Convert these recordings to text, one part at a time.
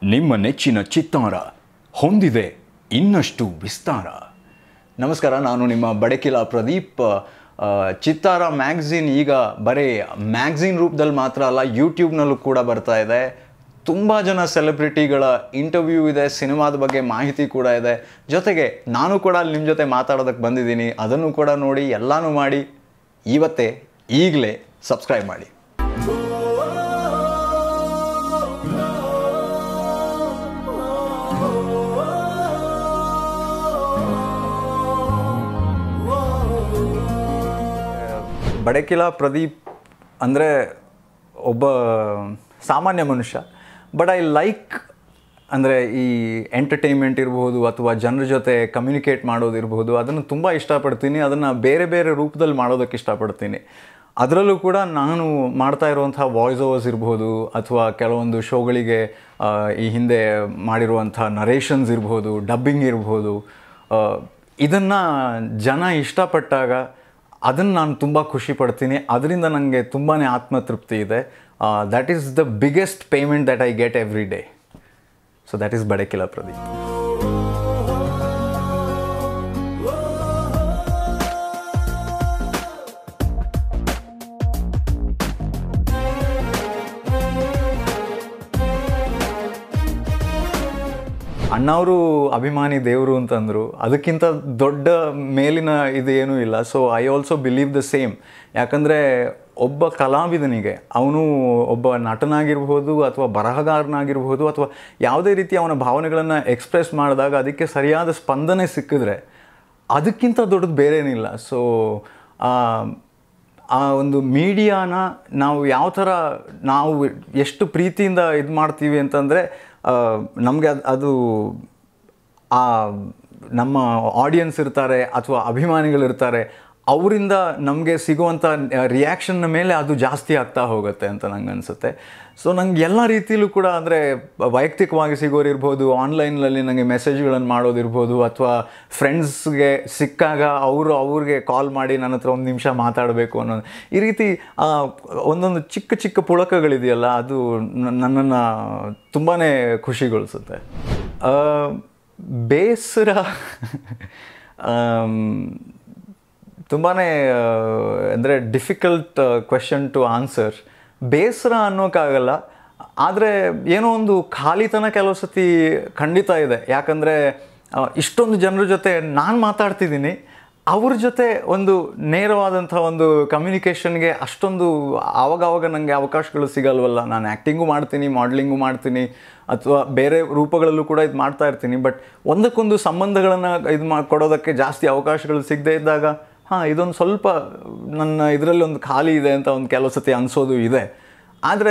ನಿಮ್ಮ ನೆಚ್ಚಿನ ಚಿತ್ತಾರ ಹೊಂದಿದೆ ಇನ್ನಷ್ಟು ವಿಸ್ತಾರ ನಮಸ್ಕಾರ ನಾನು ನಿಮ್ಮ ಬಡಕಿಲ ಪ್ರದೀಪ್ ಆ, ಚಿತ್ತಾರ ಮ್ಯಾಗ್ಝಿನ್ ಈಗ ಬರೀ ಮ್ಯಾಗ್ಝಿನ್ ರೂಪದಲ್ಲಿ ಮಾತ್ರ ಅಲ್ಲ ಯೂಟ್ಯೂಬ್ನಲ್ಲೂ ಕೂಡ ಬರ್ತಾ ಇದೆ ತುಂಬ ಜನ ಸೆಲೆಬ್ರಿಟಿಗಳ ಇಂಟರ್ವ್ಯೂ ಇದೆ ಸಿನಿಮಾದ ಬಗ್ಗೆ ಮಾಹಿತಿ ಕೂಡ ಇದೆ ಜೊತೆಗೆ ನಾನು ಕೂಡ ಅಲ್ಲಿ ನಿಮ್ಮ ಜೊತೆ ಮಾತಾಡೋದಕ್ಕೆ ಬಂದಿದ್ದೀನಿ ಅದನ್ನು ಕೂಡ ನೋಡಿ ಎಲ್ಲನೂ ಮಾಡಿ ಇವತ್ತೇ ಈಗಲೇ ಸಬ್ಸ್ಕ್ರೈಬ್ ಮಾಡಿ ಬಡಕಿಲ ಪ್ರದೀಪ್ ಅಂದರೆ ಒಬ್ಬ ಸಾಮಾನ್ಯ ಮನುಷ್ಯ ಬಟ್ ಐ ಲೈಕ್ ಅಂದರೆ ಈ ಎಂಟರ್ಟೈನ್ಮೆಂಟ್ ಇರ್ಬೋದು ಅಥವಾ ಜನರ ಜೊತೆ ಕಮ್ಯುನಿಕೇಟ್ ಮಾಡೋದಿರ್ಬೋದು ಅದನ್ನು ತುಂಬ ಇಷ್ಟಪಡ್ತೀನಿ ಅದನ್ನು ಬೇರೆ ಬೇರೆ ರೂಪದಲ್ಲಿ ಮಾಡೋದಕ್ಕೆ ಇಷ್ಟಪಡ್ತೀನಿ ಅದರಲ್ಲೂ ಕೂಡ ನಾನು ಮಾಡ್ತಾ ಇರುವಂಥ ವಾಯ್ಸ್ ಓವರ್ಸ್ ಇರ್ಬೋದು ಅಥವಾ ಕೆಲವೊಂದು ಶೋಗಳಿಗೆ ಆ, ಈ ಹಿಂದೆ ಮಾಡಿರುವಂಥ ನರೇಷನ್ಸ್ ಇರ್ಬೋದು ಡಬ್ಬಿಂಗ್ ಇರ್ಬೋದು ಇದನ್ನು ಜನ ಇಷ್ಟಪಟ್ಟಾಗ ಅದನ್ನು ನಾನು ತುಂಬ ಖುಷಿ ಪಡ್ತೀನಿ ಅದರಿಂದ ನನಗೆ ತುಂಬಾ ಆತ್ಮತೃಪ್ತಿ ಇದೆ that is the biggest payment that I get every day so that is Badakila Pradeep ಅಣ್ಣವರು ಅಭಿಮಾನಿ ದೇವರು ಅಂತಂದರು ಅದಕ್ಕಿಂತ ದೊಡ್ಡ ಮೇಲಿನ ಇದು ಏನೂ ಇಲ್ಲ so I also believe the same ಯಾಕಂದರೆ ಒಬ್ಬ ಕಲಾವಿದನಿಗೆ ಅವನು ಒಬ್ಬ ನಟನಾಗಿರ್ಬೋದು ಅಥವಾ ಬರಹಗಾರನಾಗಿರ್ಬೋದು ಅಥವಾ ಯಾವುದೇ ರೀತಿ ಅವನ ಭಾವನೆಗಳನ್ನು ಎಕ್ಸ್ಪ್ರೆಸ್ ಮಾಡಿದಾಗ ಅದಕ್ಕೆ ಸರಿಯಾದ ಸ್ಪಂದನೆ ಸಿಕ್ಕಿದ್ರೆ ಅದಕ್ಕಿಂತ ದೊಡ್ಡದು ಬೇರೇನಿಲ್ಲ ಸೊ ಆ ಒಂದು ಮೀಡಿಯಾನ ನಾವು ಯಾವ ಥರ ನಾವು ಎಷ್ಟು ಪ್ರೀತಿಯಿಂದ ಇದು ಮಾಡ್ತೀವಿ ಅಂತಂದರೆ ನಮಗೆ ಅದು ಅದು ಆ ನಮ್ಮ ಆಡಿಯನ್ಸ್ ಇರ್ತಾರೆ ಅಥವಾ ಅಭಿಮಾನಿಗಳಿರ್ತಾರೆ ಅವರಿಂದ ನಮಗೆ ಸಿಗುವಂಥ ರಿಯಾಕ್ಷನ್ನ ಮೇಲೆ ಅದು ಜಾಸ್ತಿ ಆಗ್ತಾ ಹೋಗುತ್ತೆ ಅಂತ ನಂಗೆ ಅನಿಸುತ್ತೆ ಸೊ ನಂಗೆ ಎಲ್ಲ ರೀತಿಯಲ್ಲೂ ಕೂಡ ಅಂದರೆ ವೈಯಕ್ತಿಕವಾಗಿ ಸಿಗೋರಿರ್ಬೋದು ಆನ್ಲೈನಲ್ಲಿ ನನಗೆ ಮೆಸೇಜ್ಗಳನ್ನು ಮಾಡೋದಿರ್ಬೋದು ಅಥವಾ ಫ್ರೆಂಡ್ಸ್ಗೆ ಸಿಕ್ಕಾಗ ಅವರು ಅವ್ರಿಗೆ ಕಾಲ್ ಮಾಡಿ ನನ್ನ ಹತ್ರ ಒಂದು ನಿಮಿಷ ಮಾತಾಡಬೇಕು ಅನ್ನೋದು ಈ ರೀತಿ ಆ, ಒಂದೊಂದು ಚಿಕ್ಕ ಚಿಕ್ಕ ಪುಳಕಗಳಿದೆಯಲ್ಲ ಅದು ನನ್ನನ್ನು ತುಂಬಾ ಖುಷಿಗೊಳಿಸುತ್ತೆ ಆ, ಬೇಸರ ಆಮ್, ತುಂಬಾ ಅಂದರೆ ಡಿಫಿಕಲ್ಟ್ ಕ್ವೆಶನ್ ಟು ಆನ್ಸರ್ ಬೇಸರ ಅನ್ನೋಕ್ಕಾಗಲ್ಲ ಆದರೆ ಏನೋ ಒಂದು ಖಾಲಿತನ ಕೆಲವು ಸತಿ ಖಂಡಿತ ಇದೆ ಯಾಕಂದರೆ ಇಷ್ಟೊಂದು ಜನರ ಜೊತೆ ನಾನು ಮಾತಾಡ್ತಿದ್ದೀನಿ ಅವ್ರ ಜೊತೆ ಒಂದು ನೇರವಾದಂಥ ಒಂದು ಕಮ್ಯುನಿಕೇಷನ್ಗೆ ಅಷ್ಟೊಂದು ಆವಾಗವಾಗ ನನಗೆ ಅವಕಾಶಗಳು ಸಿಗಲ್ವಲ್ಲ ನಾನು ಆ್ಯಕ್ಟಿಂಗು ಮಾಡ್ತೀನಿ ಮಾಡ್ಲಿಂಗು ಮಾಡ್ತೀನಿ ಅಥವಾ ಬೇರೆ ರೂಪಗಳಲ್ಲೂ ಕೂಡ ಇದು ಮಾಡ್ತಾ ಇರ್ತೀನಿ ಬಟ್ ಒಂದಕ್ಕೊಂದು ಸಂಬಂಧಗಳನ್ನು ಇದು ಮಾ ಕೊಡೋದಕ್ಕೆ ಜಾಸ್ತಿ ಅವಕಾಶಗಳು ಸಿಗದೇ ಇದ್ದಾಗ ಹಾಂ ಇದೊಂದು ಸ್ವಲ್ಪ ನನ್ನ ಇದರಲ್ಲಿ ಒಂದು ಖಾಲಿ ಇದೆ ಅಂತ ಒಂದು ಕೆಲವು ಸತಿ ಅನಿಸೋದು ಇದೆ ಆದರೆ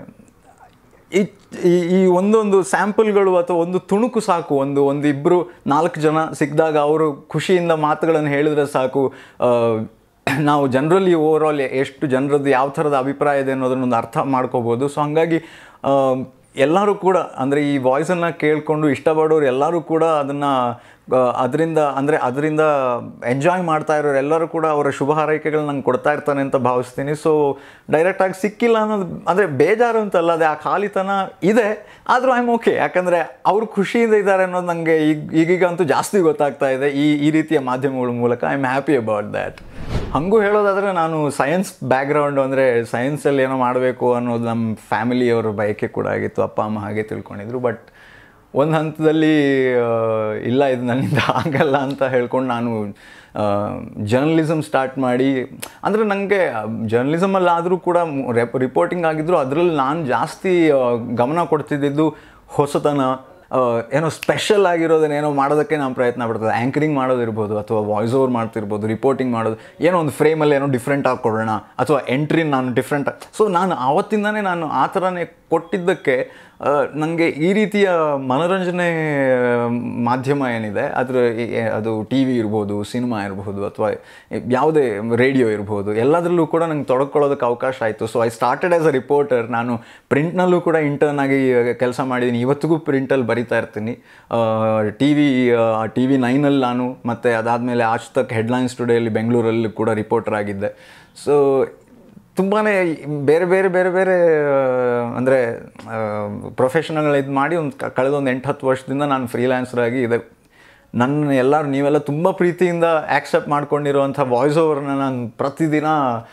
ಈ ಈ- ಈ ಒಂದೊಂದು ಸ್ಯಾಂಪಲ್ಗಳು ಅಥವಾ ಒಂದು ತುಣುಕು ಸಾಕು ಒಂದು ಒಂದು ಇಬ್ಬರು ನಾಲ್ಕು ಜನ ಸಿಕ್ಕಿದಾಗ ಅವರು ಖುಷಿಯಿಂದ ಮಾತುಗಳನ್ನು ಹೇಳಿದ್ರೆ ಸಾಕು ಆ, ನಾವು ಜನರಲ್ಲಿ ಓವರ್ ಆಲ್ ಎಷ್ಟು ಜನರದ್ದು ಯಾವ ಥರದ ಅಭಿಪ್ರಾಯ ಇದೆ ಅನ್ನೋದನ್ನೊಂದು ಅರ್ಥ ಮಾಡ್ಕೋಬೋದು ಸೊ ಹಾಗಾಗಿ ಆ, ಎಲ್ಲರೂ ಕೂಡ ಅಂದರೆ ಈ ವಾಯ್ಸನ್ನು ಕೇಳಿಕೊಂಡು ಇಷ್ಟಪಡೋರು ಎಲ್ಲರೂ ಕೂಡ ಅದನ್ನು ಅದರಿಂದ ಅಂದರೆ ಅದರಿಂದ ಎಂಜಾಯ್ ಮಾಡ್ತಾ ಇರೋರು ಎಲ್ಲರೂ ಕೂಡ ಅವರ ಶುಭ ಹಾರೈಕೆಗಳು ನಂಗೆ ಕೊಡ್ತಾ ಇರ್ತಾನೆ ಅಂತ ಭಾವಿಸ್ತೀನಿ ಸೊ ಡೈರೆಕ್ಟಾಗಿ ಸಿಕ್ಕಿಲ್ಲ ಅನ್ನೋದು ಅಂದರೆ ಬೇಜಾರು ಅಂತಲ್ಲ ಅದೇ ಆ ಖಾಲಿತನ ಇದೆ ಆದರೂ ಐ ಆಮ್ ಓಕೆ ಯಾಕಂದರೆ ಅವರು ಖುಷಿಯಿಂದ ಇದ್ದಾರೆ ಅನ್ನೋದು ನನಗೆ ಈಗ ಈಗೀಗ ಅಂತೂ ಜಾಸ್ತಿ ಗೊತ್ತಾಗ್ತಾ ಇದೆ ಈ ಈ ರೀತಿಯ ಮಾಧ್ಯಮಗಳ ಮೂಲಕ I am happy about that ಹಾಗೂ ಹೇಳೋದಾದರೆ ನಾನು ಸೈನ್ಸ್ ಬ್ಯಾಕ್ಗ್ರೌಂಡು ಅಂದರೆ ಸೈನ್ಸಲ್ಲಿ ಏನೋ ಮಾಡಬೇಕು ಅನ್ನೋದು ನಮ್ಮ ಫ್ಯಾಮಿಲಿಯವರ ಬಯಕೆ ಕೂಡ ಆಗಿತ್ತು ಅಪ್ಪ ಅಮ್ಮ ಹಾಗೆ ತಿಳ್ಕೊಂಡಿದ್ರು ಬಟ್ ಒಂದು ಹಂತದಲ್ಲಿ ಆ, ಇಲ್ಲ ಇದು ನನ್ನಿಂದ ಆಗಲ್ಲ ಅಂತ ಹೇಳ್ಕೊಂಡು ನಾನು ಜರ್ನಲಿಸಮ್ ಸ್ಟಾರ್ಟ್ ಮಾಡಿ ಅಂದರೆ ನನಗೆ ಜರ್ನಲಿಸಮಲ್ಲಾದರೂ ಕೂಡ ರಿಪೋರ್ಟಿಂಗ್ ಆಗಿದ್ರು ಅದರಲ್ಲಿ ನಾನು ಜಾಸ್ತಿ ಆ, ಗಮನ ಕೊಡ್ತಿದ್ದಿದ್ದು ಹೊಸತನ ಆ, ಏನೋ ಸ್ಪೆಷಲ್ ಆಗಿರೋದನ್ನ ಏನೋ ಮಾಡೋದಕ್ಕೆ ನಾನು ಪ್ರಯತ್ನ ಪಡ್ತದೆ ಆ್ಯಂಕರಿಂಗ್ ಮಾಡೋದಿರ್ಬೋದು ಅಥವಾ ವಾಯ್ಸ್ ಓವರ್ ಮಾಡ್ತಿರ್ಬೋದು ರಿಪೋರ್ಟಿಂಗ್ ಮಾಡೋದು ಏನೋ ಒಂದು ಫ್ರೇಮಲ್ಲಿ ಏನೋ ಡಿಫ್ರೆಂಟ್ ಆಗಿ ಕೊಡೋಣ ಅಥವಾ ಎಂಟ್ರಿ ನಾನು ಡಿಫ್ರೆಂಟ್ ಸೊ ನಾನು ಆವತ್ತಿಂದನೇ ನಾನು ಆ ಥರನೇ ಕೊಟ್ಟಿದ್ದಕ್ಕೆ ನನಗೆ ಈ ರೀತಿಯ ಮನೋರಂಜನೆ ಮಾಧ್ಯಮ ಏನಿದೆ ಅದರ ಈ- ಅದು ಟಿ ವಿ ಇರ್ಬೋದು ಸಿನಿಮಾ ಇರ್ಬೋದು ಅಥವಾ ಯಾವುದೇ ರೇಡಿಯೋ ಇರ್ಬೋದು ಎಲ್ಲದರಲ್ಲೂ ಕೂಡ ನಂಗೆ ತೊಡಕೊಳ್ಳೋದಕ್ಕೆ ಅವಕಾಶ ಆಯಿತು so I started as a reporter ನಾನು ಪ್ರಿಂಟ್ನಲ್ಲೂ ಕೂಡ ಇಂಟರ್ನ್ ಆಗಿ ಕೆಲಸ ಮಾಡಿದ್ದೀನಿ ಇವತ್ತಿಗೂ ಪ್ರಿಂಟಲ್ಲಿ ಬರಿತಾ ಇರ್ತೀನಿ ಟಿ ವಿ ಟಿ ವಿ ನೈನಲ್ಲಿ ನಾನು ಮತ್ತು ಅದಾದಮೇಲೆ ಆಜ್ ತಕ್ ಹೆಡ್ಲೈನ್ಸ್ ಟುಡೇಯಲ್ಲಿ ಬೆಂಗಳೂರಲ್ಲಿ ಕೂಡ ರಿಪೋರ್ಟರ್ ಆಗಿದ್ದೆ ಸೊ ತುಂಬಾ ಬೇರೆ ಬೇರೆ ಬೇರೆ ಬೇರೆ ಅಂದರೆ ಪ್ರೊಫೆಷನಲ್ ಇದು ಮಾಡಿ ಒಂದು ಕಳೆದ ಒಂದು ಎಂಟು ಹತ್ತು ವರ್ಷದಿಂದ ನಾನು ಫ್ರೀಲ್ಯಾನ್ಸರ್ ಆಗಿ ಇದೆ ನನ್ನ ಎಲ್ಲರೂ ನೀವೆಲ್ಲ ತುಂಬ ಪ್ರೀತಿಯಿಂದ ಆ್ಯಕ್ಸೆಪ್ಟ್ ಮಾಡ್ಕೊಂಡಿರುವಂಥ ವಾಯ್ಸ್ ಓವರ್ನ ನಾನು ಪ್ರತಿದಿನ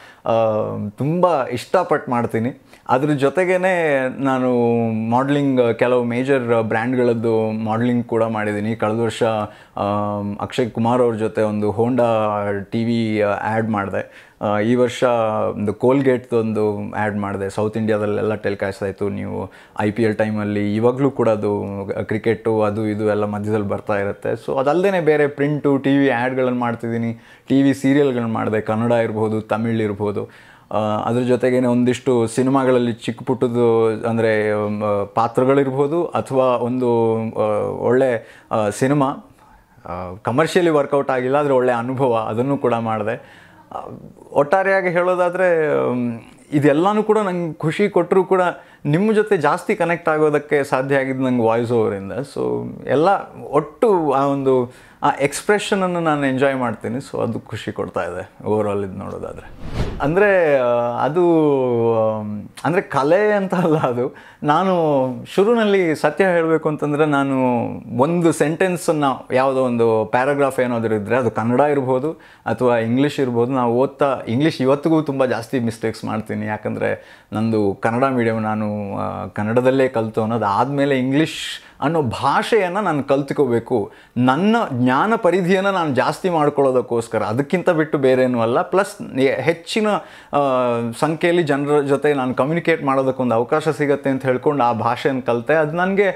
ತುಂಬ ಇಷ್ಟಪಟ್ಟು ಮಾಡ್ತೀನಿ ಅದ್ರ ಜೊತೆಗೇ ನಾನು ಮಾಡ್ಲಿಂಗ್ ಕೆಲವು ಮೇಜರ್ ಬ್ರ್ಯಾಂಡ್ಗಳದ್ದು ಮಾಡ್ಲಿಂಗ್ ಕೂಡ ಮಾಡಿದ್ದೀನಿ ಕಳೆದ ವರ್ಷ ಅಕ್ಷಯ್ ಕುಮಾರ್ ಅವ್ರ ಜೊತೆ ಒಂದು ಹೋಂಡಾ ಟಿ ವಿ ಆ್ಯಡ್ ಮಾಡಿದೆ ಈ ವರ್ಷ ಒಂದು ಕೋಲ್ಗೇಟ್ದೊಂದು ಆ್ಯಡ್ ಮಾಡಿದೆ ಸೌತ್ ಇಂಡಿಯಾದಲ್ಲೆಲ್ಲ ಟೆಲಿಕಾಸ್ಟ್ ಆಯಿತು ನೀವು ಐ ಪಿ ಎಲ್ ಟೈಮಲ್ಲಿ ಇವಾಗಲೂ ಕೂಡ ಅದು ಕ್ರಿಕೆಟು ಅದು ಇದು ಎಲ್ಲ ಮಧ್ಯದಲ್ಲಿ ಬರ್ತಾ ಇರುತ್ತೆ ಸೊ ಅದಲ್ಲದೆ ಬೇರೆ ಪ್ರಿಂಟು ಟಿ ವಿ ಆ್ಯಡ್ಗಳನ್ನು ಮಾಡ್ತಿದ್ದೀನಿ ಟಿ ವಿ ಸೀರಿಯಲ್ಗಳನ್ನ ಮಾಡಿದೆ ಕನ್ನಡ ಇರ್ಬೋದು ತಮಿಳ್ ಇರ್ಬೋದು ಅದ್ರ ಜೊತೆಗೇ ಒಂದಿಷ್ಟು ಸಿನಿಮಾಗಳಲ್ಲಿ ಚಿಕ್ಕ ಪುಟ್ಟದ್ದು ಅಂದರೆ ಪಾತ್ರಗಳಿರ್ಬೋದು ಅಥವಾ ಒಂದು ಒಳ್ಳೆ ಸಿನಿಮಾ ಕಮರ್ಷಿಯಲಿ ವರ್ಕೌಟ್ ಆಗಿಲ್ಲ ಆದರೆ ಒಳ್ಳೆಯ ಅನುಭವ ಅದನ್ನು ಕೂಡ ಮಾಡಿದೆ ಒಟ್ಟಾರೆಯಾಗಿ ಹೇಳೋದಾದರೆ ಇದೆಲ್ಲನೂ ಕೂಡ ನಂಗೆ ಖುಷಿ ಕೊಟ್ಟರೂ ಕೂಡ ನಿಮ್ಮ ಜೊತೆ ಜಾಸ್ತಿ ಕನೆಕ್ಟ್ ಆಗೋದಕ್ಕೆ ಸಾಧ್ಯ ಆಗಿದ್ದು ನಂಗೆ ವಾಯ್ಸ್ ಓವರಿಂದ ಸೊ ಎಲ್ಲ ಒಟ್ಟು ಆ ಒಂದು ಆ ಎಕ್ಸ್ಪ್ರೆಷನನ್ನು ನಾನು ಎಂಜಾಯ್ ಮಾಡ್ತೀನಿ ಸೊ ಅದು ಖುಷಿ ಕೊಡ್ತಾ ಇದೆ ಓವರಾಲ್ ಇದು ನೋಡೋದಾದರೆ ಅಂದರೆ ಅದು ಅಂದರೆ ಕಲೆ ಅಂತ ಅಲ್ಲ ಅದು ನಾನು ಶುರುನಲ್ಲಿ ಸತ್ಯ ಹೇಳಬೇಕು ಅಂತಂದರೆ ನಾನು ಒಂದು ಸೆಂಟೆನ್ಸನ್ನು ಯಾವುದೋ ಒಂದು ಪ್ಯಾರಾಗ್ರಾಫ್ ಏನಾದರೂ ಇದ್ದರೆ ಅದು ಕನ್ನಡ ಇರ್ಬೋದು ಅಥವಾ ಇಂಗ್ಲೀಷ್ ಇರ್ಬೋದು ನಾವು ಓದ್ತಾ ಇಂಗ್ಲೀಷ್ ಇವತ್ತಿಗೂ ತುಂಬ ಜಾಸ್ತಿ ಮಿಸ್ಟೇಕ್ಸ್ ಮಾಡ್ತೀನಿ ಯಾಕಂದರೆ ನಂದು ಕನ್ನಡ ಮೀಡಿಯಮ್ ನಾನು ಕನ್ನಡದಲ್ಲೇ ಕಲಿತು ಅನ್ನೋದು ಆದಮೇಲೆ ಇಂಗ್ಲೀಷ್ ಅನ್ನೋ ಭಾಷೆಯನ್ನು ನಾನು ಕಲ್ತ್ಕೋಬೇಕು ನನ್ನ ಜ್ಞಾನ ಪರಿಧಿಯನ್ನು ನಾನು ಜಾಸ್ತಿ ಮಾಡ್ಕೊಳ್ಳೋದಕ್ಕೋಸ್ಕರ ಅದಕ್ಕಿಂತ ಬಿಟ್ಟು ಬೇರೇನೂ ಅಲ್ಲ ಪ್ಲಸ್ ಹೆಚ್ಚಿನ ಸಂಖ್ಯೆಯಲ್ಲಿ ಜನರ ಜೊತೆ ನಾನು ಕಮ್ಯುನಿಕೇಟ್ ಮಾಡೋದಕ್ಕೊಂದು ಅವಕಾಶ ಸಿಗತ್ತೆ ಅಂತ ಹೇಳ್ಕೊಂಡು ಆ ಭಾಷೆಯನ್ನು ಕಲಿತೆ ಅದು ನನಗೆ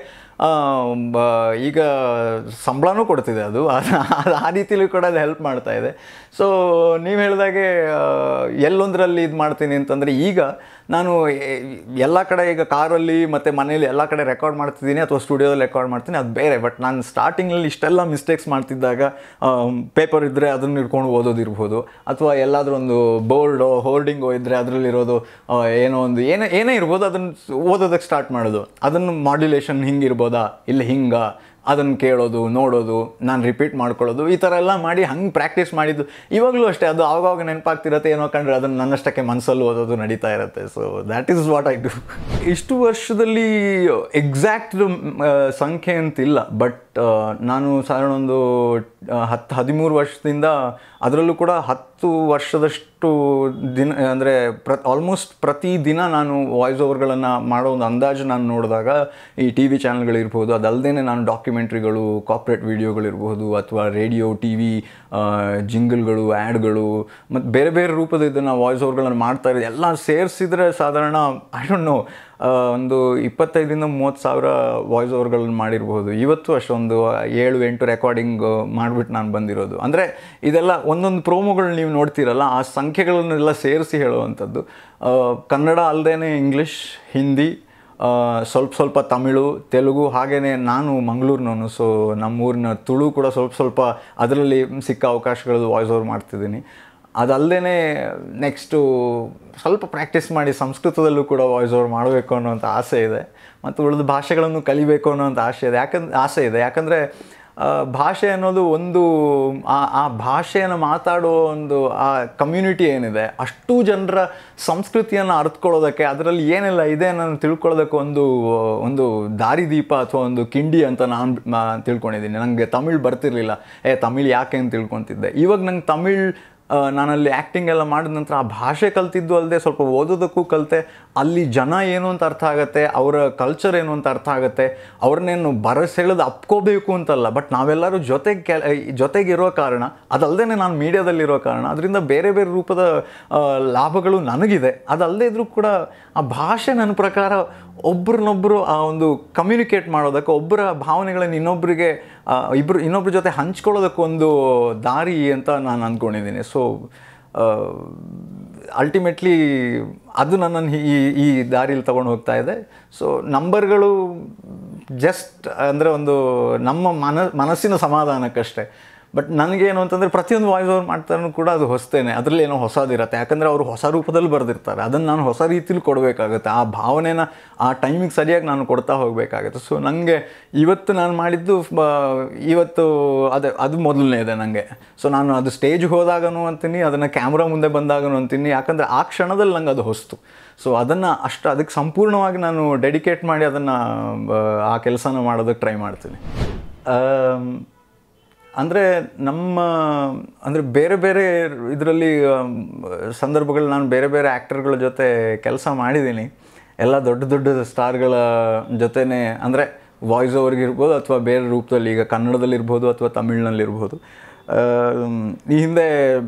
ಈಗ ಸಂಬಳನೂ ಕೊಡ್ತಿದೆ ಅದು ಆ ರೀತಿಲೂ ಕೂಡ ಅದು ಹೆಲ್ಪ್ ಮಾಡ್ತಾ ಇದೆ ಸೊ ನೀವು ಹೇಳಿದಾಗೆ ಎಲ್ಲೊಂದರಲ್ಲಿ ಇದು ಮಾಡ್ತೀನಿ ಅಂತಂದರೆ ಈಗ ನಾನು ಎಲ್ಲ ಕಡೆ ಈಗ ಕಾರಲ್ಲಿ ಮತ್ತು ಮನೇಲಿ ಎಲ್ಲ ಕಡೆ ರೆಕಾರ್ಡ್ ಮಾಡ್ತಿದ್ದೀನಿ ಅಥವಾ ಸ್ಟುಡಿಯೋದಲ್ಲಿ ರೆಕಾರ್ಡ್ ಮಾಡ್ತೀನಿ ಅದು ಬೇರೆ ಬಟ್ ನಾನು ಸ್ಟಾರ್ಟಿಂಗಲ್ಲಿ ಇಷ್ಟೆಲ್ಲ ಮಿಸ್ಟೇಕ್ಸ್ ಮಾಡ್ತಿದ್ದಾಗ ಪೇಪರ್ ಇದ್ದರೆ ಅದನ್ನು ಇಟ್ಕೊಂಡು ಓದೋದಿರ್ಬೋದು ಅಥವಾ ಎಲ್ಲಾದರೂ ಒಂದು ಬೋರ್ಡೋ ಹೋರ್ಡಿಂಗೋ ಇದ್ದರೆ ಅದರಲ್ಲಿರೋದು ಏನೋ ಒಂದು ಏನೇ ಏನೇ ಇರ್ಬೋದು ಅದನ್ನು ಓದೋದಕ್ಕೆ ಸ್ಟಾರ್ಟ್ ಮಾಡೋದು ಅದನ್ನು ಮಾಡ್ಯುಲೇಷನ್ ಹಿಂಗಿರ್ಬೋದಾ ಇಲ್ಲ ಹಿಂಗೆ ಅದನ್ನು ಕೇಳೋದು ನೋಡೋದು ನಾನು ರಿಪೀಟ್ ಮಾಡ್ಕೊಳ್ಳೋದು ಈ ಥರ ಎಲ್ಲ ಮಾಡಿ ಹಂಗೆ ಪ್ರಾಕ್ಟೀಸ್ ಮಾಡಿದ್ದು ಇವಾಗಲೂ ಅಷ್ಟೇ ಅದು ಆವಾಗ ನೆನಪಾಗ್ತಿರತ್ತೆ ಏನೋ ಕಂಡ್ರೆ ಅದನ್ನು ನನ್ನಷ್ಟಕ್ಕೆ ಮನಸ್ಸಲ್ಲಿ ಓದೋದು ನಡೀತಾ ಇರುತ್ತೆ so that is what I do ಇಷ್ಟು ವರ್ಷದಲ್ಲಿ ಎಕ್ಸಾಕ್ಟ್ ಸಂಖ್ಯೆ ಅಂತಿಲ್ಲ ಬಟ್ ನಾನು ಸಾಧಾರಣ ಒಂದು ಹತ್ತು ಹದಿಮೂರು ವರ್ಷದಿಂದ ಅದರಲ್ಲೂ ಕೂಡ ಹತ್ತು ವರ್ಷದಷ್ಟು ದಿನ ಅಂದರೆ ಪ್ರ ಆಲ್ಮೋಸ್ಟ್ ಪ್ರತಿ ದಿನ ನಾನು ವಾಯ್ಸ್ ಓವರ್ಗಳನ್ನು ಮಾಡೋ ಒಂದು ಅಂದಾಜು ನಾನು ನೋಡಿದಾಗ ಈ ಟಿ ವಿ ಚಾನಲ್ಗಳಿರ್ಬೋದು ಅದಲ್ಲದೆ ನಾನು ಡಾಕ್ಯುಮೆಂಟ್ರಿಗಳು ಕಾರ್ಪೊರೇಟ್ ವಿಡಿಯೋಗಳಿರ್ಬೋದು ಅಥವಾ ರೇಡಿಯೋ ಟಿ ವಿ ಜಿಂಗಲ್ಗಳು ಆ್ಯಡ್ಗಳು ಮತ್ತು ಬೇರೆ ಬೇರೆ ರೂಪದ ಇದನ್ನು ವಾಯ್ಸ್ ಓವರ್ಗಳನ್ನು ಮಾಡ್ತಾ ಇರೋದು ಎಲ್ಲ ಸೇರಿಸಿದ್ರೆ ಸಾಧಾರಣ ಐ ಡೋಂಟ್ ನೋ ಒಂದು ಇಪ್ಪತ್ತೈದರಿಂದ ಮೂವತ್ತು ಸಾವಿರ ವಾಯ್ಸ್ ಓವರ್ಗಳನ್ನು ಮಾಡಿರ್ಬೋದು ಇವತ್ತು ಅಷ್ಟೊಂದು ಏಳು ಎಂಟು ರೆಕಾರ್ಡಿಂಗ್ ಮಾಡಿಬಿಟ್ಟು ನಾನು ಬಂದಿರೋದು ಅಂದರೆ ಇದೆಲ್ಲ ಒಂದೊಂದು ಪ್ರೋಮೋಗಳು ನೀವು ನೋಡ್ತೀರಲ್ಲ ಆ ಸಂಖ್ಯೆಗಳನ್ನೆಲ್ಲ ಸೇರಿಸಿ ಹೇಳುವಂಥದ್ದು ಕನ್ನಡ ಅಲ್ಲದೇ ಇಂಗ್ಲೀಷ್ ಹಿಂದಿ ಸ್ವಲ್ಪ ಸ್ವಲ್ಪ ತಮಿಳು ತೆಲುಗು ಹಾಗೆಯೇ ನಾನು ಮಂಗಳೂರಿನವನು ಸೊ ನಮ್ಮೂರಿನ ತುಳು ಕೂಡ ಸ್ವಲ್ಪ ಸ್ವಲ್ಪ ಅದರಲ್ಲಿ ಸಿಕ್ಕ ಅವಕಾಶಗಳು ವಾಯ್ಸ್ ಓವರ್ ಮಾಡ್ತಿದ್ದೀನಿ ಅದಲ್ಲದೆ ನೆಕ್ಸ್ಟು ಸ್ವಲ್ಪ ಪ್ರಾಕ್ಟೀಸ್ ಮಾಡಿ ಸಂಸ್ಕೃತದಲ್ಲೂ ಕೂಡ ವಾಯ್ಸ್ ಓವರ್ ಮಾಡಬೇಕು ಅನ್ನೋಂಥ ಆಸೆ ಇದೆ ಮತ್ತು ಉಳಿದ ಭಾಷೆಗಳನ್ನು ಕಲಿಬೇಕು ಅನ್ನೋಂಥ ಆಸೆ ಇದೆ ಯಾಕಂದ್ರೆ ಆಸೆ ಇದೆ ಯಾಕಂದರೆ ಭಾಷೆ ಅನ್ನೋದು ಒಂದು ಆ ಆ ಭಾಷೆಯನ್ನು ಮಾತಾಡೋ ಒಂದು ಆ ಕಮ್ಯುನಿಟಿ ಏನಿದೆ ಅಷ್ಟು ಜನರ ಸಂಸ್ಕೃತಿಯನ್ನು ಅರ್ಥಕೊಳ್ಳೋದಕ್ಕೆ ಅದರಲ್ಲಿ ಏನೆಲ್ಲ ಇದೆ ಅನ್ನೋದು ತಿಳ್ಕೊಳ್ಳೋದಕ್ಕೆ ಒಂದು ಒಂದು ದಾರಿದೀಪ ಅಥವಾ ಒಂದು ಕಿಂಡಿ ಅಂತ ನಾನು ತಿಳ್ಕೊಂಡಿದ್ದೀನಿ ನನಗೆ ತಮಿಳ್ ಬರ್ತಿರ್ಲಿಲ್ಲ ಏ ತಮಿಳ್ ಯಾಕೆ ಅಂತ ತಿಳ್ಕೊತಿದ್ದೆ ಇವಾಗ ನಂಗೆ ತಮಿಳ್ ನಾನಲ್ಲಿ ಆ್ಯಕ್ಟಿಂಗ್ ಎಲ್ಲ ಮಾಡಿದ ನಂತರ ಆ ಭಾಷೆ ಕಲ್ತಿದ್ದು ಅಲ್ಲದೆ ಸ್ವಲ್ಪ ಓದೋದಕ್ಕೂ ಕಲಿತೆ ಅಲ್ಲಿ ಜನ ಏನು ಅಂತ ಅರ್ಥ ಆಗುತ್ತೆ ಅವರ ಕಲ್ಚರ್ ಏನು ಅಂತ ಅರ್ಥ ಆಗುತ್ತೆ ಅವ್ರನ್ನೇನು ಬರಸ್ ಹೇಳೋದು ಅಪ್ಕೋಬೇಕು ಅಂತಲ್ಲ ಬಟ್ ನಾವೆಲ್ಲರೂ ಜೊತೆಗೆ ಕೆ ಜೊತೆಗಿರೋ ಕಾರಣ ಅದಲ್ಲದೆ ನಾನು ಮೀಡಿಯಾದಲ್ಲಿರೋ ಕಾರಣ ಅದರಿಂದ ಬೇರೆ ಬೇರೆ ರೂಪದ ಲಾಭಗಳು ನನಗಿದೆ ಅದಲ್ಲದೆ ಇದ್ರೂ ಕೂಡ ಆ ಭಾಷೆ ನನ್ನ ಪ್ರಕಾರ ಒಬ್ರನ್ನೊಬ್ಬರು ಆ ಒಂದು ಕಮ್ಯುನಿಕೇಟ್ ಮಾಡೋದಕ್ಕೆ ಒಬ್ಬರ ಭಾವನೆಗಳನ್ನು ಇನ್ನೊಬ್ಬರಿಗೆ ಇಬ್ಬರು ಇನ್ನೊಬ್ಬರ ಜೊತೆ ಹಂಚ್ಕೊಳ್ಳೋದಕ್ಕೊಂದು ದಾರಿ ಅಂತ ನಾನು ಅಂದ್ಕೊಂಡಿದ್ದೀನಿ ಸೊ ಅಲ್ಟಿಮೇಟ್ಲಿ ಅದು ನನ್ನನ್ನು ಈ ಈ ದಾರಿಯಲ್ಲಿ ತೊಗೊಂಡು ಹೋಗ್ತಾ ಇದೆ ಸೊ ನಂಬರ್ಗಳು ಜಸ್ಟ್ ಅಂದರೆ ಒಂದು ನಮ್ಮ ಮನ ಮನಸ್ಸಿನ ಸಮಾಧಾನಕ್ಕಷ್ಟೇ ಬಟ್ ನನಗೇನು ಅಂತಂದರೆ ಪ್ರತಿಯೊಂದು ವಾಯ್ಸ್ ಓವರ್ ಮಾಡ್ತಾರೂ ಕೂಡ ಅದು ಹೊಸ್ತೇನೆ ಅದರಲ್ಲಿ ಏನೋ ಹೊಸದಿರುತ್ತೆ ಯಾಕಂದರೆ ಅವರು ಹೊಸ ರೂಪದಲ್ಲಿ ಬರೆದಿರ್ತಾರೆ ಅದನ್ನು ನಾನು ಹೊಸ ರೀತಿಲಿ ಕೊಡಬೇಕಾಗುತ್ತೆ ಆ ಭಾವನೆನ ಆ ಟೈಮಿಗೆ ಸರಿಯಾಗಿ ನಾನು ಕೊಡ್ತಾ ಹೋಗಬೇಕಾಗುತ್ತೆ ಸೊ ನನಗೆ ಇವತ್ತು ನಾನು ಮಾಡಿದ್ದು ಬ- ಇವತ್ತು ಅದೇ ಅದು ಮೊದಲನೇದೆ ನನಗೆ ಸೊ ನಾನು ಅದು ಸ್ಟೇಜ್ಗೆ ಹೋದಾಗನೂ ಅಂತೀನಿ ಅದನ್ನು ಕ್ಯಾಮ್ರಾ ಮುಂದೆ ಬಂದಾಗನೂ ಅಂತೀನಿ ಯಾಕಂದರೆ ಆ ಕ್ಷಣದಲ್ಲಿ ನಂಗೆ ಅದು ಹೊಸ್ತು ಸೊ ಅದನ್ನು ಅಷ್ಟು ಅದಕ್ಕೆ ಸಂಪೂರ್ಣವಾಗಿ ನಾನು ಡೆಡಿಕೇಟ್ ಮಾಡಿ ಅದನ್ನು ಆ ಕೆಲಸನ ಮಾಡೋದಕ್ಕೆ ಟ್ರೈ ಮಾಡ್ತೀನಿ ಅಂದರೆ ನಮ್ಮ ಅಂದರೆ ಬೇರೆ ಬೇರೆ ಇದರಲ್ಲಿ ಸಂದರ್ಭಗಳು ನಾನು ಬೇರೆ ಬೇರೆ ಆ್ಯಕ್ಟರ್ಗಳ ಜೊತೆ ಕೆಲಸ ಮಾಡಿದ್ದೀನಿ ಎಲ್ಲ ದೊಡ್ಡ ದೊಡ್ಡ ಸ್ಟಾರ್ಗಳ ಜೊತೆನೇ ಅಂದರೆ ವಾಯ್ಸ್ ಓವರ್ಗಿರ್ಬೋದು ಅಥವಾ ಬೇರೆ ರೂಪದಲ್ಲಿ ಈಗ ಕನ್ನಡದಲ್ಲಿರ್ಬೋದು ಅಥವಾ ತಮಿಳ್ನಲ್ಲಿರ್ಬೋದು ಆಮ್, ಈ ಹಿಂದೆ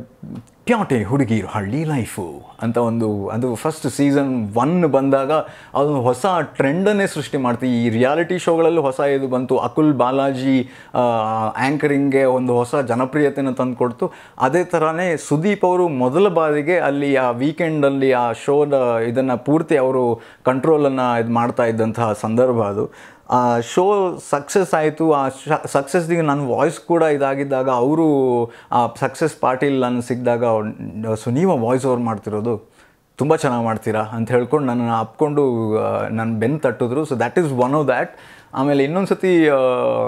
ಪ್ಯಾಟೆ ಹುಡುಗಿರು ಹಳ್ಳಿ ಲೈಫು ಅಂತ ಒಂದು ಅದು ಫಸ್ಟ್ ಸೀಸನ್ ಒನ್ ಬಂದಾಗ ಅದು ಹೊಸ ಟ್ರೆಂಡನ್ನೇ ಸೃಷ್ಟಿ ಮಾಡ್ತೀವಿ ಈ ರಿಯಾಲಿಟಿ ಶೋಗಳಲ್ಲೂ ಹೊಸ ಇದು ಬಂತು ಅಕುಲ್ ಬಾಲಾಜಿ ಆ್ಯಂಕರಿಂಗ್ಗೆ ಒಂದು ಹೊಸ ಜನಪ್ರಿಯತೆಯನ್ನು ತಂದುಕೊಡ್ತು ಅದೇ ಥರನೇ ಸುದೀಪ್ ಅವರು ಮೊದಲ ಬಾರಿಗೆ ಅಲ್ಲಿ ಆ ವೀಕೆಂಡಲ್ಲಿ ಆ ಶೋದ ಇದನ್ನು ಪೂರ್ತಿ ಅವರು ಕಂಟ್ರೋಲನ್ನು ಇದು ಮಾಡ್ತಾ ಇದ್ದಂತಹ ಸಂದರ್ಭ ಅದು ಆ ಶೋ ಸಕ್ಸಸ್ ಆಯಿತು ಆ ಸಕ್ಸಸ್ದಿಗೆ ನನ್ನ ವಾಯ್ಸ್ ಕೂಡ ಇದಾಗಿದ್ದಾಗ ಅವರು ಆ ಸಕ್ಸಸ್ ಪಾರ್ಟಿಲಿ ನಾನು ಸಿಕ್ಕಿದಾಗ ಸೊ ನೀವು ವಾಯ್ಸ್ ಓವರ್ ಮಾಡ್ತಿರೋದು ತುಂಬ ಚೆನ್ನಾಗಿ ಮಾಡ್ತೀರಾ ಅಂತ ಹೇಳ್ಕೊಂಡು ನನ್ನನ್ನು ಅಪ್ಕೊಂಡು ನನ್ನ ಬೆನ್ನು ತಟ್ಟಿದ್ರು so that is one of that ಆಮೇಲೆ ಇನ್ನೊಂದು ಸತಿ ಆ,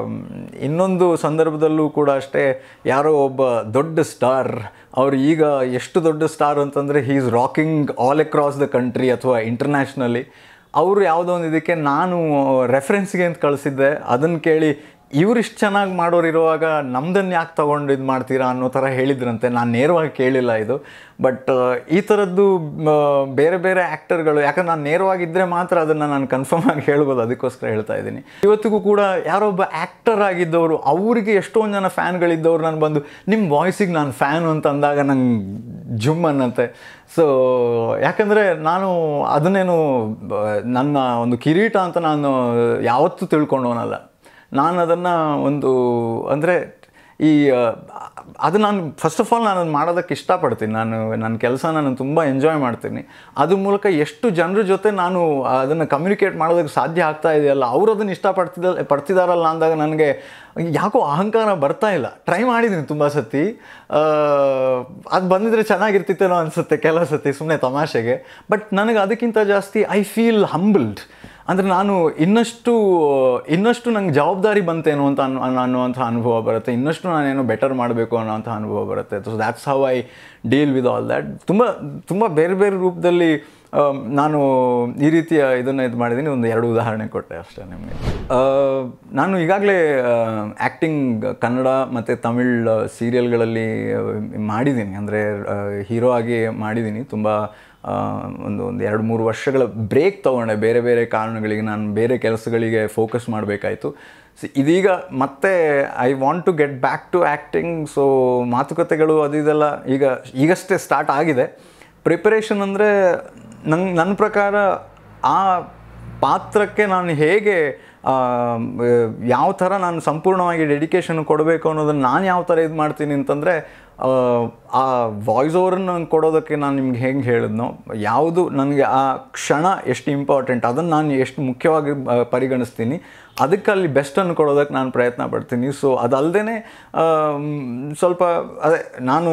ಇನ್ನೊಂದು ಸಂದರ್ಭದಲ್ಲೂ ಕೂಡ ಅಷ್ಟೇ ಯಾರೋ ಒಬ್ಬ ದೊಡ್ಡ ಸ್ಟಾರ್ ಅವ್ರು ಈಗ ಎಷ್ಟು ದೊಡ್ಡ ಸ್ಟಾರ್ ಅಂತಂದರೆ he is rocking all across the country ಅಥವಾ ಇಂಟರ್ನ್ಯಾಷನಲಿ ಅವರು ಯಾವುದೋ ಒಂದು ಇದಕ್ಕೆ ನಾನು ರೆಫರೆನ್ಸ್ಗೆ ಅಂತ ಕಳಿಸಿದ್ದೆ ಅದನ್ನು ಕೇಳಿ ಇವ್ರಿಷ್ಟು ಚೆನ್ನಾಗಿ ಮಾಡೋರು ಇರುವಾಗ ನಮ್ದನ್ನು ಯಾಕೆ ತೊಗೊಂಡು ಇದು ಮಾಡ್ತೀರಾ ಅನ್ನೋ ಥರ ಹೇಳಿದ್ರಂತೆ ನಾನು ನೇರವಾಗಿ ಕೇಳಿಲ್ಲ ಇದು ಬಟ್ ಈ ಥರದ್ದು ಮ, ಬೇರೆ ಬೇರೆ ಆ್ಯಕ್ಟರ್ಗಳು ಯಾಕಂದ್ರೆ ನಾನು ನೇರವಾಗಿದ್ದರೆ ಮಾತ್ರ ಅದನ್ನು ನಾನು ಕನ್ಫರ್ಮ್ ಆಗಿ ಹೇಳ್ಬೋದು ಅದಕ್ಕೋಸ್ಕರ ಹೇಳ್ತಾ ಇದ್ದೀನಿ ಇವತ್ತಿಗೂ ಕೂಡ ಯಾರೊಬ್ಬ ಆ್ಯಕ್ಟರ್ ಆಗಿದ್ದವರು ಅವರಿಗೆ ಎಷ್ಟೊಂದು ಜನ ಫ್ಯಾನ್ಗಳಿದ್ದವ್ರು ನಾನು ಬಂದು ನಿಮ್ಮ ವಾಯ್ಸಿಗೆ ನಾನು ಫ್ಯಾನು ಅಂತ ಅಂದಾಗ ನಂಗೆ ಜುಮ್ ಅನ್ನತ್ತೆ ಸೊ ಯಾಕಂದರೆ ನಾನು ಅದನ್ನೇನು ಬ- ನನ್ನ ಒಂದು ಕಿರೀಟ ಅಂತ ನಾನು ಯಾವತ್ತೂ ತಿಳ್ಕೊಂಡವನಲ್ಲ ನಾನು ಅದನ್ನು ಒಂದು ಅಂದರೆ ಈ ಆ, ಅದು ನಾನು ಫಸ್ಟ್ ಆಫ್ ಆಲ್ ನಾನು ಅದನ್ನ ಮಾಡೋದಕ್ಕೆ ಇಷ್ಟಪಡ್ತೀನಿ ನಾನು ನನ್ನ ಕೆಲಸ ನಾನು ತುಂಬ ಎಂಜಾಯ್ ಮಾಡ್ತೀನಿ ಅದ್ರ ಮೂಲಕ ಎಷ್ಟು ಜನರ ಜೊತೆ ನಾನು ಅದನ್ನು ಕಮ್ಯುನಿಕೇಟ್ ಮಾಡೋದಕ್ಕೆ ಸಾಧ್ಯ ಆಗ್ತಾ ಇದೆಯಲ್ಲ ಅವರು ಅದನ್ನು ಇಷ್ಟಪಡ್ತಿದ್ದ ಪಡ್ತಿದಾರಲ್ಲ ಅಂದಾಗ ನನಗೆ ಯಾಕೋ ಅಹಂಕಾರ ಬರ್ತಾ ಇಲ್ಲ ಟ್ರೈ ಮಾಡಿದ್ದೀನಿ ತುಂಬ ಸತಿ ಅದು ಬಂದಿದ್ರೆ ಚೆನ್ನಾಗಿರ್ತಿತ್ತೇನೋ ಅನಿಸುತ್ತೆ ಕೆಲವು ಸತಿ ಸುಮ್ಮನೆ ತಮಾಷೆಗೆ ಬಟ್ ನನಗೆ ಅದಕ್ಕಿಂತ ಜಾಸ್ತಿ ಐ ಫೀಲ್ ಹಂಬಲ್ಡ್ ಅಂದರೆ ನಾನು ಇನ್ನಷ್ಟು ಇನ್ನಷ್ಟು ನಂಗೆ ಜವಾಬ್ದಾರಿ ಬಂತೇನೋ ಅಂತ ಅನ್ ಅನ್- ಅನ್ನುವಂಥ ಅನುಭವ ಬರುತ್ತೆ ಇನ್ನಷ್ಟು ನಾನೇನೋ ಬೆಟರ್ ಮಾಡಬೇಕು ಅನ್ನೋಂಥ ಅನುಭವ ಬರುತ್ತೆ so that's how I deal with all that ತುಂಬ ತುಂಬ ಬೇರೆ ಬೇರೆ ರೂಪದಲ್ಲಿ ಆಮ್, ನಾನು ಈ ರೀತಿಯ ಇದನ್ನು ಇದು ಮಾಡಿದ್ದೀನಿ ಒಂದು ಎರಡು ಉದಾಹರಣೆ ಕೊಟ್ಟೆ ಅಷ್ಟೇ ನಿಮಗೆ ಆ, ನಾನು ಈಗಾಗಲೇ ಆ್ಯಕ್ಟಿಂಗ್ ಕನ್ನಡ ಮತ್ತು ತಮಿಳ್ ಸೀರಿಯಲ್ಗಳಲ್ಲಿ ಮಾಡಿದ್ದೀನಿ ಅಂದರೆ ಹೀರೋ ಆಗಿ ಮಾಡಿದ್ದೀನಿ ತುಂಬ ಆ, ಒಂದು ಒಂದು ಎರಡು ಮೂರು ವರ್ಷಗಳ ಬ್ರೇಕ್ ತೊಗೊಂಡೆ ಬೇರೆ ಬೇರೆ ಕಾರಣಗಳಿಗೆ ನಾನು ಬೇರೆ ಕೆಲಸಗಳಿಗೆ ಫೋಕಸ್ ಮಾಡಬೇಕಾಯಿತು ಸೊ ಇದೀಗ ಮತ್ತೆ I want to get back to acting so ಮಾತುಕತೆಗಳು ಅದು ಇದೆಲ್ಲ ಈಗ ಈಗಷ್ಟೇ ಸ್ಟಾರ್ಟ್ ಆಗಿದೆ ಪ್ರಿಪರೇಷನ್ ಅಂದರೆ ನಂಗೆ ನನ್ನ ಪ್ರಕಾರ ಆ ಪಾತ್ರಕ್ಕೆ ನಾನು ಹೇಗೆ ಆ, ಯಾವ ಥರ ನಾನು ಸಂಪೂರ್ಣವಾಗಿ ಡೆಡಿಕೇಶನ್ ಕೊಡಬೇಕು ಅನ್ನೋದನ್ನು ನಾನು ಯಾವ ಥರ ಇದು ಮಾಡ್ತೀನಿ ಅಂತಂದರೆ ಆ ವಾಯ್ಸ್ ಓವರನ್ನು ಕೊಡೋದಕ್ಕೆ ನಾನು ನಿಮ್ಗೆ ಹೆಂಗೆ ಹೇಳಿದ್ನೋ ಯಾವುದು ನನಗೆ ಆ ಕ್ಷಣ ಎಷ್ಟು ಇಂಪಾರ್ಟೆಂಟ್ ಅದನ್ನು ನಾನು ಎಷ್ಟು ಮುಖ್ಯವಾಗಿ ಆ, ಪರಿಗಣಿಸ್ತೀನಿ ಅದಕ್ಕೆ ಅಲ್ಲಿ ಬೆಸ್ಟನ್ನು ಕೊಡೋದಕ್ಕೆ ನಾನು ಪ್ರಯತ್ನ ಪಡ್ತೀನಿ ಸೊ ಅದಲ್ಲದೆ ಸ್ವಲ್ಪ ಅದೇ ನಾನು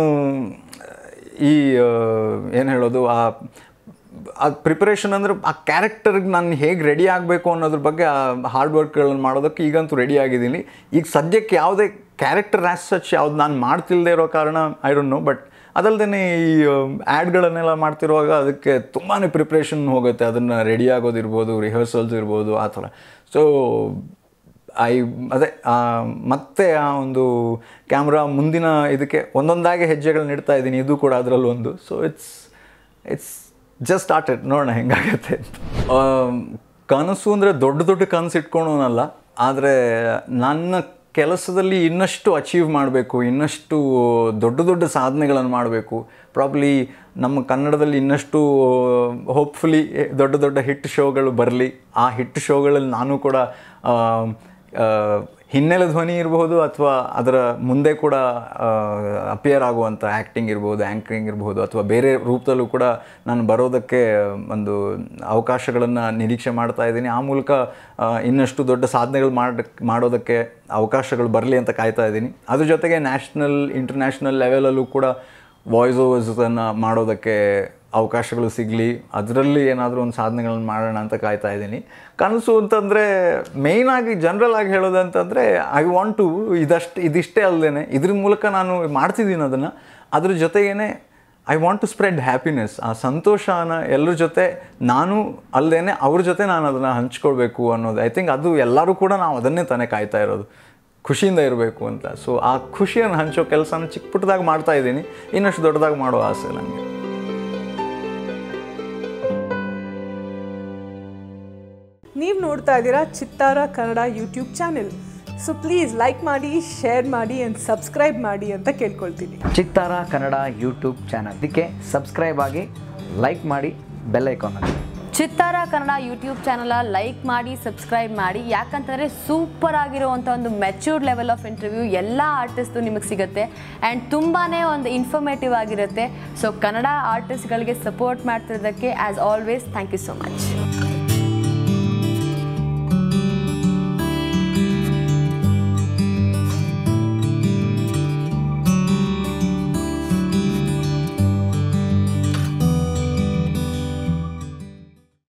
ಈ ಏನು ಹೇಳೋದು ಆ ಆ ಪ್ರಿಪರೇಷನ್ ಅಂದರೆ ಆ ಕ್ಯಾರೆಕ್ಟರ್ಗೆ ನಾನು ಹೇಗೆ ರೆಡಿ ಆಗಬೇಕು ಅನ್ನೋದ್ರ ಬಗ್ಗೆ ಆ ಹಾರ್ಡ್ ವರ್ಕ್ಗಳನ್ನು ಮಾಡೋದಕ್ಕೆ ಈಗಂತೂ ರೆಡಿ ಆಗಿದ್ದೀನಿ ಈಗ ಸದ್ಯಕ್ಕೆ ಯಾವುದೇ ಕ್ಯಾರೆಕ್ಟರ್ ಆ್ಯಸ್ ಸಚ್ ಯಾವ್ದು ನಾನು ಮಾಡ್ತಿಲ್ಲದೆ ಇರೋ ಕಾರಣ ಐ ಡೋಂಟ್ ನೋ ಬಟ್ ಅದಲ್ಲದೆ ಈ ಆ್ಯಡ್ಗಳನ್ನೆಲ್ಲ ಮಾಡ್ತಿರುವಾಗ ಅದಕ್ಕೆ ತುಂಬಾ ಪ್ರಿಪ್ರೇಷನ್ ಹೋಗುತ್ತೆ ಅದನ್ನು ರೆಡಿ ಆಗೋದಿರ್ಬೋದು ರಿಹರ್ಸಲ್ಸ್ ಇರ್ಬೋದು ಆ ಥರ ಸೊ ಐ ಅದೇ ಆ, ಮತ್ತೆ ಆ ಒಂದು ಕ್ಯಾಮ್ರಾ ಮುಂದಿನ ಇದಕ್ಕೆ ಒಂದೊಂದಾಗಿ ಹೆಜ್ಜೆಗಳನ್ನ ಇಡ್ತಾ ಇದ್ದೀನಿ ಇದು ಕೂಡ ಅದರಲ್ಲೂ ಒಂದು so it's it's just started ನೋಡೋಣ ಹೆಂಗಾಗತ್ತೆ ಅಂತ ಆ, ಕನಸು ಅಂದರೆ ದೊಡ್ಡ ದೊಡ್ಡ ಕನಸು ಇಟ್ಕೊಳೋನಲ್ಲ ಆದರೆ ನನ್ನ ಕೆಲಸದಲ್ಲಿ ಇನ್ನಷ್ಟು ಅಚೀವ್ ಮಾಡಬೇಕು ಇನ್ನಷ್ಟು ದೊಡ್ಡ ದೊಡ್ಡ ಸಾಧನೆಗಳನ್ನು ಮಾಡಬೇಕು ಪ್ರಾಬ್ಲಿ ನಮ್ಮ ಕನ್ನಡದಲ್ಲಿ ಇನ್ನಷ್ಟು ಹೋಪ್ಫುಲಿ ದೊಡ್ಡ ದೊಡ್ಡ ಹಿಟ್ ಶೋಗಳು ಬರಲಿ ಆ ಹಿಟ್ ಶೋಗಳಲ್ಲಿ ನಾನು ಕೂಡ ಹಿನ್ನೆಲೆ ಧ್ವನಿ ಇರಬಹುದು ಅಥವಾ ಅದರ ಮುಂದೆ ಕೂಡ ಅಪಿಯರ್ ಆಗುವಂಥ ಆ್ಯಕ್ಟಿಂಗ್ ಇರ್ಬೋದು ಆ್ಯಂಕರಿಂಗ್ ಇರ್ಬೋದು ಅಥವಾ ಬೇರೆ ರೂಪದಲ್ಲೂ ಕೂಡ ನಾನು ಬರೋದಕ್ಕೆ ಒಂದು ಅವಕಾಶಗಳನ್ನು ನಿರೀಕ್ಷೆ ಮಾಡ್ತಾ ಇದ್ದೀನಿ ಆ ಮೂಲಕ ಆ, ಇನ್ನಷ್ಟು ದೊಡ್ಡ ಸಾಧನೆಗಳು ಮಾಡಿ ಮಾಡೋದಕ್ಕೆ ಅವಕಾಶಗಳು ಬರಲಿ ಅಂತ ಕಾಯ್ತಾ ಇದ್ದೀನಿ ಅದ್ರ ಜೊತೆಗೆ ನ್ಯಾಷನಲ್ ಇಂಟರ್ನ್ಯಾಷನಲ್ ಲೆವೆಲಲ್ಲೂ ಕೂಡ ವಾಯ್ಸ್ ಓವರ್ಸನ್ನು ಮಾಡೋದಕ್ಕೆ ಅವಕಾಶಗಳು ಸಿಗಲಿ ಅದರಲ್ಲಿ ಏನಾದರೂ ಒಂದು ಸಾಧನೆಗಳನ್ನು ಮಾಡೋಣ ಅಂತ ಕಾಯ್ತಾ ಇದ್ದೀನಿ ಕನಸು ಅಂತಂದರೆ ಮೇಯ್ನಾಗಿ ಜನರಲ್ ಆಗಿ ಹೇಳೋದಂತಂದರೆ ಐ ವಾಂಟ್ ಟು ಇದಷ್ಟು ಇದಿಷ್ಟೇ ಅಲ್ಲದೆ ಇದ್ರ ಮೂಲಕ ನಾನು ಮಾಡ್ತಿದ್ದೀನಿ ಅದನ್ನು ಅದ್ರ ಜೊತೆಗೇ I want to spread happiness ಆ ಸಂತೋಷನ ಎಲ್ಲರ ಜೊತೆ ನಾನು ಅಲ್ಲದೇ ಅವ್ರ ಜೊತೆ ನಾನು ಅದನ್ನು ಹಂಚ್ಕೊಳ್ಬೇಕು ಅನ್ನೋದು ಐ ಥಿಂಕ್ ಅದು ಎಲ್ಲರೂ ಕೂಡ ನಾವು ಅದನ್ನೇ ತಾನೇ ಕಾಯ್ತಾ ಇರೋದು ಖುಷಿಯಿಂದ ಇರಬೇಕು ಅಂತ ಸೊ ಆ ಖುಷಿಯನ್ನು ಹಂಚೋ ಕೆಲಸನ ಚಿಕ್ಕ ಪುಟ್ಟದಾಗಿ ಮಾಡ್ತಾ ಇದ್ದೀನಿ ಇನ್ನಷ್ಟು ದೊಡ್ಡದಾಗಿ ಮಾಡೋ ಆಸೆ ನನಗೆ ನೀವು ನೋಡ್ತಾ ಇದ್ದೀರಾ Chittara Kannada YouTube channel so please like ಮಾಡಿ ಶೇರ್ ಮಾಡಿ ಆ್ಯಂಡ್ ಸಬ್ಸ್ಕ್ರೈಬ್ ಮಾಡಿ ಅಂತ ಕೇಳ್ಕೊಳ್ತೀನಿ ಚಿತ್ತಾರ ಕನ್ನಡ ಯೂಟ್ಯೂಬ್ ಚಾನಲ್ ಇದಕ್ಕೆ ಸಬ್ಸ್ಕ್ರೈಬ್ ಆಗಿ ಲೈಕ್ ಮಾಡಿ ಬೆಲ್ ಐಕಾನ್ ಆಗಿ Chittara Kannada YouTube channel like ಮಾಡಿ ಸಬ್ಸ್ಕ್ರೈಬ್ ಮಾಡಿ ಯಾಕಂತಂದರೆ ಸೂಪರ್ ಆಗಿರುವಂಥ ಒಂದು ಮೆಚ್ಯೂರ್ಡ್ ಲೆವೆಲ್ ಆಫ್ ಇಂಟರ್ವ್ಯೂ ಎಲ್ಲ ಆರ್ಟಿಸ್ಟು ನಿಮಗೆ ಸಿಗುತ್ತೆ ಆ್ಯಂಡ್ ತುಂಬಾ ಒಂದು ಇನ್ಫಾರ್ಮೇಟಿವ್ ಆಗಿರುತ್ತೆ ಸೊ ಕನ್ನಡ ಆರ್ಟಿಸ್ಟ್ಗಳಿಗೆ ಸಪೋರ್ಟ್ ಮಾಡ್ತಿರೋದಕ್ಕೆ as always thank you so much